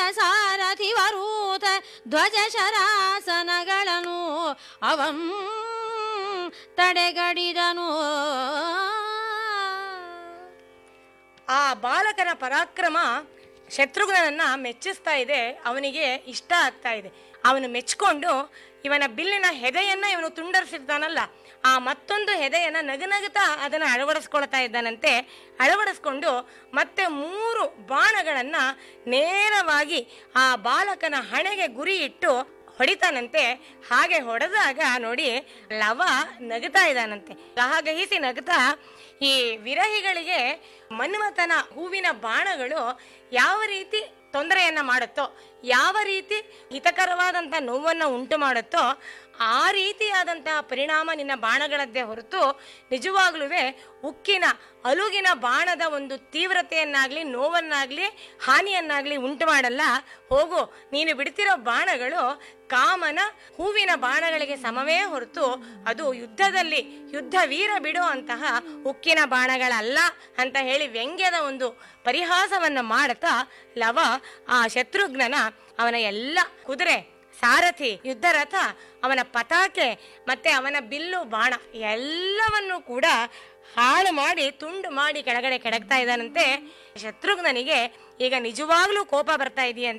ಸಾರಥಿ ವರೂತ ಧ್ವಜ ಶರಾಸನಗಳನ್ನು ಅವಂ ತಡೆಗಡಿದನು ಆ ಬಾಲಕನ ಪರಾಕ್ರಮ ಶತ್ರುಘ್ನನನ್ನ ಮೆಚ್ಚಿಸ್ತಾ ಇದೆ ಅವನಿಗೆ ಇಷ್ಟ ಆಗ್ತಾ ಇದೆ ಅವನು ಮೆಚ್ಕೊಂಡು ಇವನ ಬಿಲ್ಲಿನ ಹೆದೆಯನ್ನ ಇವನು ತುಂಡರಿಸಿರ್ತಾನಲ್ಲ ಆ ಮತ್ತೊಂದು ಹೆದೆಯನ್ನ ನಗುನಗುತ್ತಾ ಅದನ್ನು ಅಳವಡಿಸ್ಕೊಳ್ತಾ ಇದ್ದಾನಂತೆ ಅಳವಡಿಸ್ಕೊಂಡು ಮತ್ತೆ ಮೂರು ಬಾಣಗಳನ್ನ ನೇರವಾಗಿ ಆ ಬಾಲಕನ ಹಣೆಗೆ ಗುರಿ ಇಟ್ಟು ಹೊಡಿತಾನಂತೆ ಹಾಗೆ ಹೊಡೆದಾಗ ನೋಡಿ ಲವ ನಗುತ್ತಾ ಇದ್ದಾನಂತೆ ಗಹಗಹಿಸಿ ನಗುತ್ತಾ ಈ ವಿರಹಿಗಳಿಗೆ ಮನ್ಮಥನ ಹೂವಿನ ಬಾಣಗಳು ಯಾವ ರೀತಿ ತೊಂದರೆಯನ್ನ ಮಾಡುತ್ತೋ ಯಾವ ರೀತಿ ಹಿತಕರವಾದಂಥ ನೋವನ್ನು ಉಂಟು ಮಾಡುತ್ತೋ ಆ ರೀತಿಯಾದಂತಹ ಪರಿಣಾಮ ನಿನ್ನ ಬಾಣಗಳದ್ದೇ ಹೊರತು ನಿಜವಾಗ್ಲೂ ಉಕ್ಕಿನ ಅಲುಗಿನ ಬಾಣದ ಒಂದು ತೀವ್ರತೆಯನ್ನಾಗ್ಲಿ ನೋವನ್ನಾಗ್ಲಿ ಹಾನಿಯನ್ನಾಗ್ಲಿ ಉಂಟು ಮಾಡಲ್ಲ ಹೋಗು ನೀನು ಬಿಡ್ತಿರೋ ಬಾಣಗಳು ಕಾಮನ ಹೂವಿನ ಬಾಣಗಳಿಗೆ ಸಮವೇ ಹೊರತು ಅದು ಯುದ್ಧದಲ್ಲಿ ಯುದ್ಧ ವೀರ ಬಿಡೋ ಅಂತಹ ಉಕ್ಕಿನ ಬಾಣಗಳಲ್ಲ ಅಂತ ಹೇಳಿ ವ್ಯಂಗ್ಯದ ಒಂದು ಪರಿಹಾಸವನ್ನ ಮಾಡುತ್ತಾ ಲವ ಆ ಶತ್ರುಘ್ನನ ಅವನ ಎಲ್ಲ ಕುದುರೆ ಸಾರಥಿ ಯುದ್ಧರಥ ಅವನ ಪತಾಕೆ ಮತ್ತೆ ಅವನ ಬಿಲ್ಲು ಬಾಣ ಎಲ್ಲವನ್ನೂ ಕೂಡ ಹಾಳು ಮಾಡಿ ತುಂಡು ಮಾಡಿ ಕೆಳಗಡೆ ಕೆಡಗ್ತಾ ಇದ್ದಾನಂತೆ ಶತ್ರುಘ್ನನಿಗೆ ಈಗ ನಿಜವಾಗ್ಲೂ ಕೋಪ ಬರ್ತಾ ಇದೆಯಂತೆ